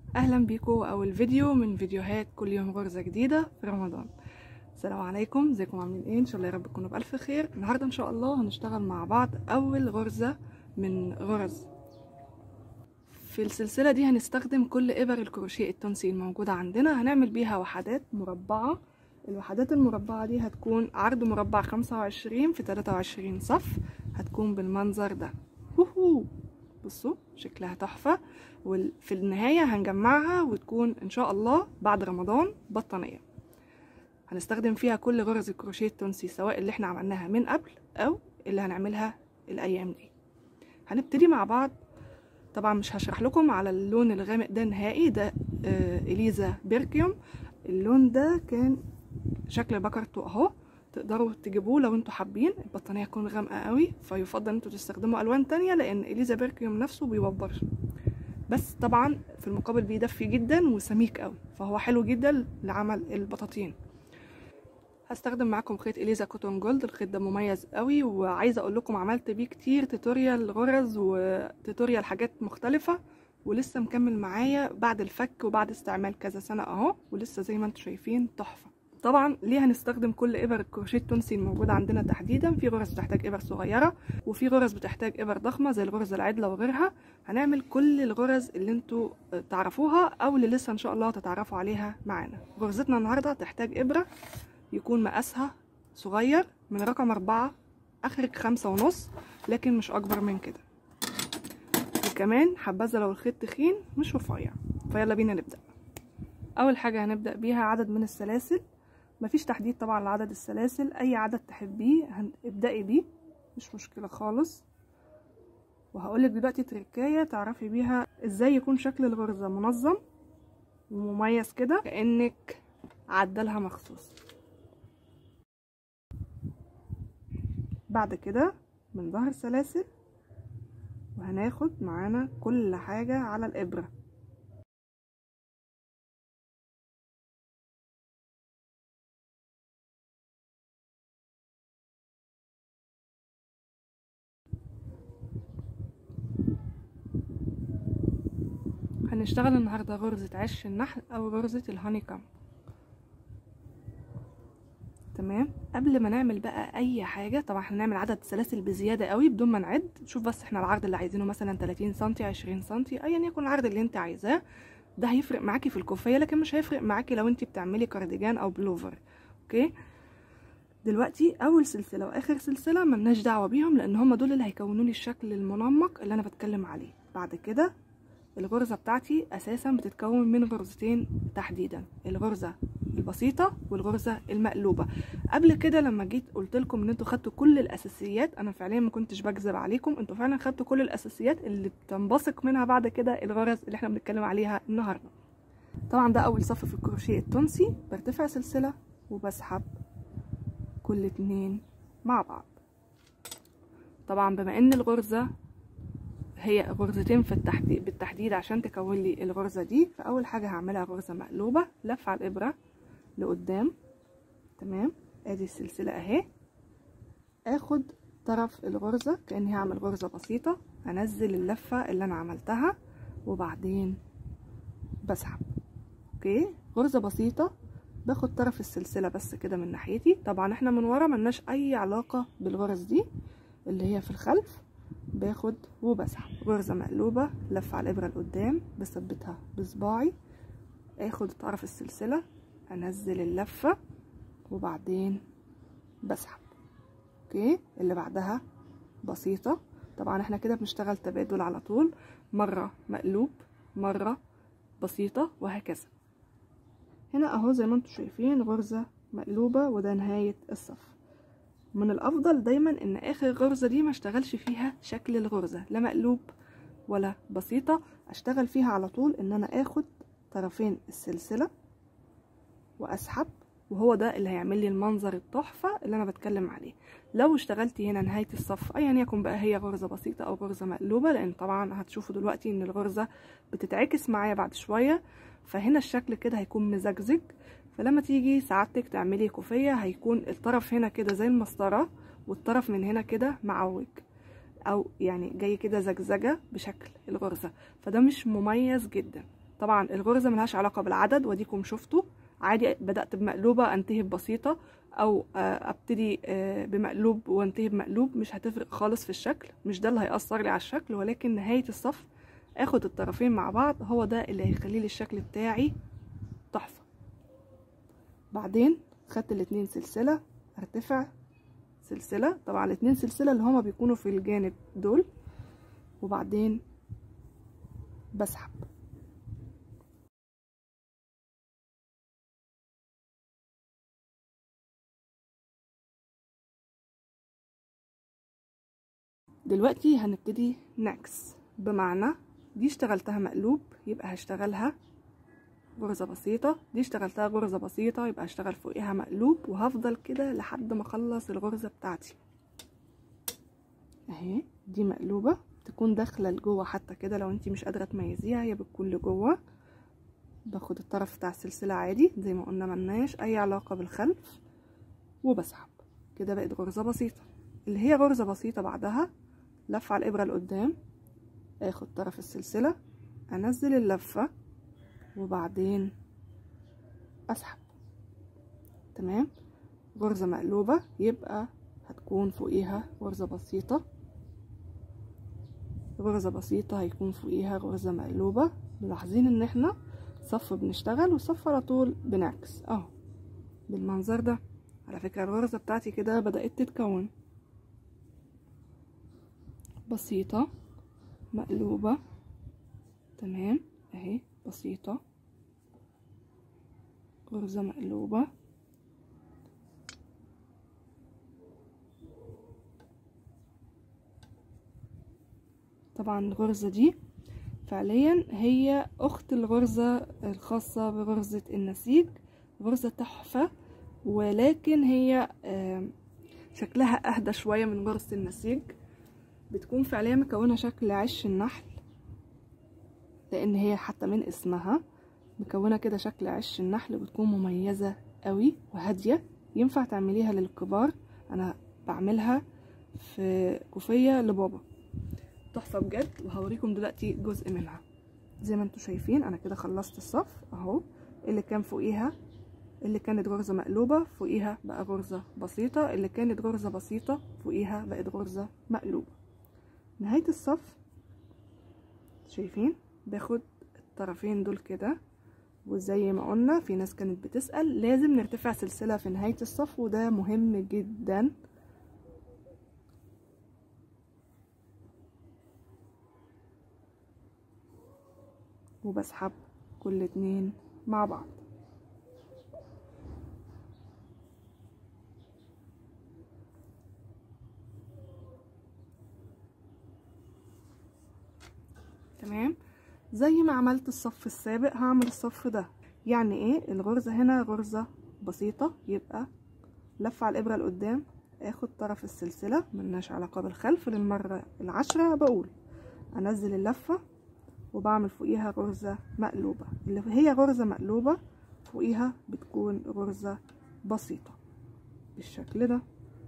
اهلا بيكم اول فيديو من فيديوهات كل يوم غرزه جديده في رمضان السلام عليكم ازيكم عاملين ايه ان شاء الله يا رب تكونوا بالف خير النهارده ان شاء الله هنشتغل مع بعض اول غرزه من غرز في السلسله دي هنستخدم كل ابر الكروشيه التونسي الموجوده عندنا هنعمل بيها وحدات مربعه الوحدات المربعه دي هتكون عرض مربع 25 في 23 صف هتكون بالمنظر ده هوهو بصوا شكلها تحفة وفي النهاية هنجمعها وتكون ان شاء الله بعد رمضان بطانية هنستخدم فيها كل غرز الكروشيه التونسي سواء اللي احنا عملناها من قبل او اللي هنعملها الايام دي هنبتدي مع بعض طبعا مش هشرح لكم على اللون الغامق ده نهائي ده آه اليزا بيركيوم اللون ده كان شكل بكرته اهو تقدروا تجيبوه لو انتوا حابين البطانيه تكون غامقه قوي فيفضل انتوا تستخدموا الوان تانية لان اليزا بيركيوم نفسه بيوبر بس طبعا في المقابل بيدفي جدا وسميك قوي فهو حلو جدا لعمل البطاطين هستخدم معاكم خيط اليزا كوتون جولد الخيط ده مميز قوي وعايزه اقول لكم عملت بيه كتير توتوريال غرز وتوتوريال حاجات مختلفه ولسه مكمل معايا بعد الفك وبعد استعمال كذا سنه اهو ولسه زي ما انتم شايفين تحفه طبعا ليه هنستخدم كل ابر الكروشيه التونسي الموجوده عندنا تحديدا في غرز بتحتاج ابر صغيره وفي غرز بتحتاج ابر ضخمه زي الغرز العدله وغيرها هنعمل كل الغرز اللي انتوا تعرفوها او اللي لسه ان شاء الله تتعرفوا عليها معانا غرزتنا النهارده تحتاج ابره يكون مقاسها صغير من رقم أربعة اخرك خمسة ونص لكن مش اكبر من كده وكمان حبذا لو الخيط تخين مش رفيع فيلا بينا نبدا اول حاجه هنبدا بيها عدد من السلاسل مفيش تحديد طبعا لعدد السلاسل اي عدد تحبيه ابدأي بيه مش مشكلة خالص وهقولك دلوقتي تركاية تعرفي بيها ازاي يكون شكل الغرزة منظم ومميز كده كأنك عدلها مخصوص بعد كده من ظهر سلاسل وهناخد معانا كل حاجة على الإبرة هنشتغل النهارده غرزة عش النحل او غرزة الهاني كام تمام قبل ما نعمل بقى اي حاجة طبعا هنعمل عدد سلاسل بزيادة قوي بدون ما نعد شوف بس احنا العرض اللي عايزينه مثلا 30 سنتي 20 سنتي ايا يكن العرض اللي انت عايزاه ده هيفرق معاكي في الكوفية لكن مش هيفرق معاكي لو انت بتعملي كارديجان او بلوفر اوكي دلوقتي اول سلسله واخر سلسله ملناش دعوه بيهم لان هم دول اللي هيكونوا لي الشكل المنمق اللي انا بتكلم عليه بعد كده الغرزة بتاعتي أساسا بتتكون من غرزتين تحديدا الغرزة البسيطة والغرزة المقلوبة قبل كده لما جيت قلت لكم ان انتوا خدتوا كل الاساسيات انا فعليا ما كنتش بكذب عليكم انتوا فعلا خدتوا كل الاساسيات اللي بتنبثق منها بعد كده الغرز اللي احنا بنتكلم عليها النهارده طبعا ده اول صف في الكروشيه التونسي برتفع سلسله وبسحب كل اتنين مع بعض طبعا بما ان الغرزه هي غرزتين في التحديد بالتحديد عشان تكون لي الغرزة دي فأول حاجة هعملها غرزة مقلوبة لف على الإبرة لقدام تمام ادي السلسلة اهي اخد طرف الغرزة كأني هعمل غرزة بسيطة انزل اللفة اللي انا عملتها وبعدين بسحب اوكي غرزة بسيطة باخد طرف السلسلة بس كده من ناحيتي طبعا احنا من ورا ملناش اي علاقة بالغرز دي اللي هي في الخلف باخد وبسحب غرزة مقلوبة لف على الإبرة لقدام بثبتها بصباعي اخد طرف السلسلة انزل اللفة وبعدين بسحب اوكي اللي بعدها بسيطة طبعا احنا كده بنشتغل تبادل على طول مرة مقلوب مرة بسيطة وهكذا هنا اهو زي ما انتم شايفين غرزة مقلوبة وده نهاية الصف من الافضل دايما ان اخر غرزة دي ما اشتغلش فيها شكل الغرزة لا مقلوب ولا بسيطة اشتغل فيها على طول ان انا اخد طرفين السلسلة واسحب وهو ده اللي هيعمل لي المنظر التحفة اللي انا بتكلم عليه لو اشتغلتي هنا نهاية الصف ايا يكن بقى هي غرزة بسيطة او غرزة مقلوبة لان طبعا هتشوفوا دلوقتي ان الغرزة بتتعكس معايا بعد شوية فهنا الشكل كده هيكون مزجزج فلما تيجي سعادتك تعملي كوفية هيكون الطرف هنا كده زي المسطرة والطرف من هنا كده معوج او يعني جاي كده زجزجة بشكل الغرزة فده مش مميز جدا طبعا الغرزه ملهاش علاقه بالعدد وديكم شفتوا عادي بدات بمقلوبه انتهي ببسيطه او ابتدي بمقلوب وانتهي بمقلوب مش هتفرق خالص في الشكل مش ده اللي هيأثر لي على الشكل ولكن نهايه الصف اخد الطرفين مع بعض هو ده اللي هيخلي لي الشكل بتاعي تحفه بعدين خدت الاتنين سلسله ارتفع سلسله طبعا الاتنين سلسله اللي هما بيكونوا في الجانب دول وبعدين بسحب دلوقتي هنبتدي نعكس بمعنى دي اشتغلتها مقلوب يبقى هشتغلها غرزة بسيطة دي اشتغلتها غرزة بسيطة يبقى هشتغل فوقيها مقلوب وهفضل كده لحد ما اخلص الغرزة بتاعتي اهي دي مقلوبة تكون داخلة لجوه حتى كده لو انتي مش قادرة تميزيها هي بتكون لجوه باخد الطرف بتاع السلسلة عادي زي ما قلنا ملناش اي علاقة بالخلف وبسحب كده بقت غرزة بسيطة اللي هي غرزة بسيطة بعدها لف على الابرة لقدام اخد طرف السلسلة انزل اللفة وبعدين اسحب تمام غرزة مقلوبة يبقى هتكون فوقيها غرزة بسيطة غرزة بسيطة هيكون فوقيها غرزة مقلوبة ملاحظين ان احنا صف بنشتغل وصف على طول بنعكس اهو بالمنظر ده على فكرة الغرزة بتاعتي كده بدأت تتكون بسيطة مقلوبة تمام اهي بسيطة غرزة مقلوبة طبعا الغرزة دي فعليا هي اخت الغرزة الخاصة بغرزة النسيج غرزة تحفة ولكن هي شكلها اهدى شوية من غرزة النسيج بتكون فعليا مكونة شكل عش النحل لان هي حتى من اسمها مكونة كده شكل عش النحل بتكون مميزة قوي وهادية ينفع تعمليها للكبار انا بعملها في كوفية لبابا تحفة بجد وهوريكم دلوقتي جزء منها زي ما انتوا شايفين انا كده خلصت الصف اهو اللي كان فوقيها اللي كانت غرزة مقلوبة فوقيها بقى غرزة بسيطة اللي كانت غرزة بسيطة فوقيها بقت غرزة مقلوبة نهاية الصف شايفين باخد الطرفين دول كده وزي ما قلنا في ناس كانت بتسأل لازم نرتفع سلسلة في نهاية الصف وده مهم جدا وبسحب كل اتنين مع بعض تمام زي ما عملت الصف السابق هعمل الصف ده يعني ايه الغرزة هنا غرزة بسيطة يبقى لف على الابرة لقدام اخد طرف السلسلة ملناش علاقة بالخلف للمرة العشرة بقول انزل اللفة وبعمل فوقيها غرزة مقلوبة اللي هي غرزة مقلوبة فوقيها بتكون غرزة بسيطة بالشكل ده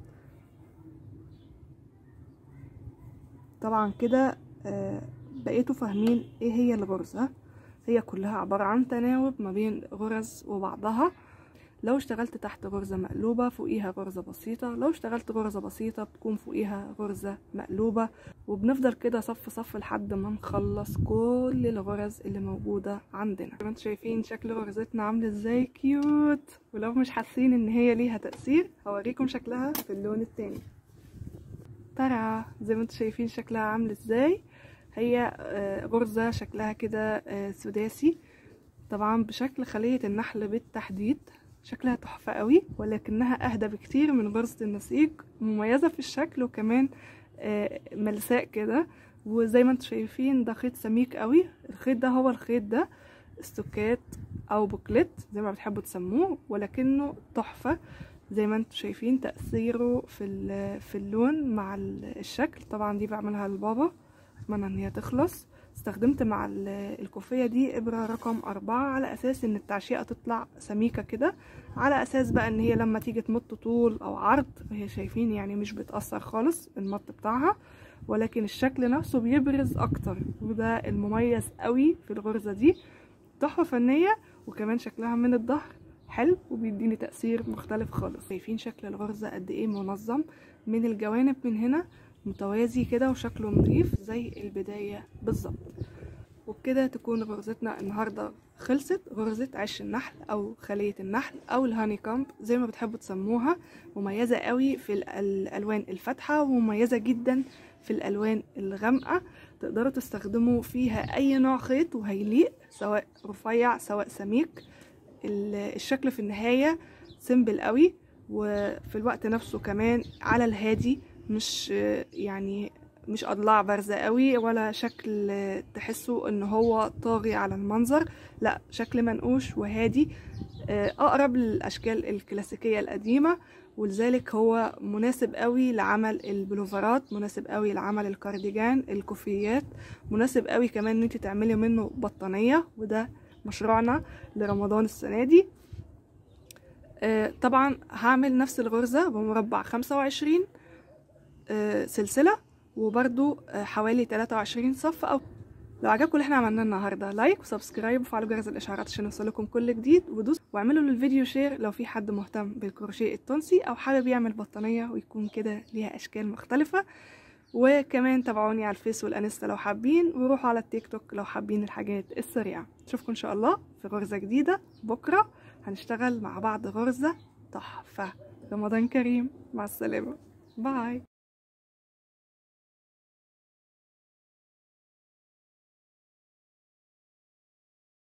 طبعا كده آه بقيتوا فاهمين ايه هي الغرزة هي كلها عبارة عن تناوب ما بين غرز وبعضها لو اشتغلت تحت غرزة مقلوبة فوقيها غرزة بسيطة لو اشتغلت غرزة بسيطة بتكون فوقيها غرزة مقلوبة وبنفضل كده صف صف لحد ما نخلص كل الغرز اللي موجودة عندنا زي ما انتوا شايفين شكل غرزتنا عامل ازاي كيوت ولو مش حاسين ان هي ليها تأثير هوريكم شكلها في اللون التاني ترى زي ما انتوا شايفين شكلها عامل ازاي هي غرزة شكلها كده سداسي طبعا بشكل خلية النحل بالتحديد شكلها تحفة قوي ولكنها اهدى بكتير من غرزة النسيج مميزة في الشكل وكمان ملساء كده وزي ما انتم شايفين ده خيط سميك قوي الخيط ده هو الخيط ده استوكات او بوكليت زي ما بتحبوا تسموه ولكنه تحفة زي ما انتم شايفين تأثيره في في اللون مع الشكل طبعا دي بعملها لبابا اتمنى ان هي تخلص استخدمت مع الكوفية دي ابرة رقم أربعة على اساس ان التعشيقة تطلع سميكة كده على اساس بقى ان هي لما تيجي تمط طول او عرض هي شايفين يعني مش بتأثر خالص المط بتاعها ولكن الشكل نفسه بيبرز اكتر وده المميز قوي في الغرزة دي تحفه فنيه وكمان شكلها من الظهر حلو وبيديني تأثير مختلف خالص شايفين شكل الغرزة قد ايه منظم من الجوانب من هنا متوازي كده وشكله نظيف زي البداية بالظبط وبكده تكون غرزتنا النهاردة خلصت غرزة عش النحل أو خلية النحل أو الهاني كامب زي ما بتحبوا تسموها مميزة قوي في الألوان الفاتحة ومميزة جدا في الألوان الغامقة تقدروا تستخدموا فيها أي نوع خيط وهيليق سواء رفيع سواء سميك الشكل في النهاية سيمبل قوي وفي الوقت نفسه كمان على الهادي مش يعني مش اضلاع بارزه قوي ولا شكل تحسوا ان هو طاغي على المنظر لا شكل منقوش وهادي اقرب للاشكال الكلاسيكيه القديمه ولذلك هو مناسب قوي لعمل البلوفرات مناسب قوي لعمل الكارديجان الكوفيات مناسب قوي كمان ان انت تعملي منه بطانيه وده مشروعنا لرمضان السنه دي طبعا هعمل نفس الغرزه بمربع 25 سلسله وبرده حوالي 23 صف او لو عجبكم اللي احنا عملناه النهارده لايك وسبسكرايب وفعلوا جرس الاشعارات عشان يوصلكم كل جديد ودوس واعملوا للفيديو شير لو في حد مهتم بالكروشيه التونسي او حابب يعمل بطانيه ويكون كده ليها اشكال مختلفه وكمان تابعوني على الفيس والانستا لو حابين وروحوا على التيك توك لو حابين الحاجات السريعه اشوفكم ان شاء الله في غرزه جديده بكره هنشتغل مع بعض غرزه تحفه رمضان كريم مع السلامه باي